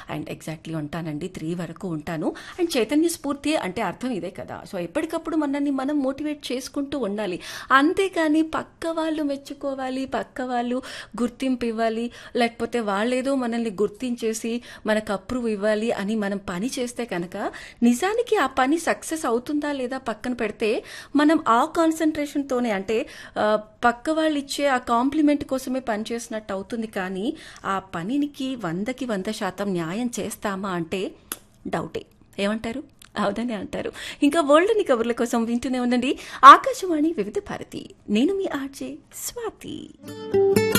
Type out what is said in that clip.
and exactly ఉంటానండి three వరకు ఉంటాను అండ్ చైతన్య స్ఫూర్తి అంటే అర్థం ఇదే కదా సో ఎప్పటికప్పుడు మనల్ని మనం మోటివేట్ చేసుకుంటూ ఉండాలి అంతేకాని పక్క వాళ్ళు మెచ్చుకోవాలి పక్క వాళ్ళు గుర్తింపు ఇవ్వాలి లేకపోతే వాళ్ళేదో మనల్ని గుర్తించేసి మనకు అప్రూవ్ ఇవ్వాలి అని మనం పని చేస్తే కనుక నిజానికి ఆ పని సక్సెస్ అవుతుందా లేదా పక్కన పెడితే మనం ఆ కాన్సన్ట్రేషన్తోనే అంటే ఆ, పక్క వాళ్ళు ఇచ్చే ఆ కాంప్లిమెంట్ కోసమే పని చేసినట్టు అవుతుంది కానీ ఆ పనికి వందకి వంద శాతం న్యాయం చేస్తామా అంటే డౌటే ఏమంటారు అవునని అంటారు ఇంకా వరల్డ్ని కబుర్ల కోసం వింటూనే ఉండండి ఆకాశవాణి వివిధ భారతి నేను మీ ఆర్జే స్వాతి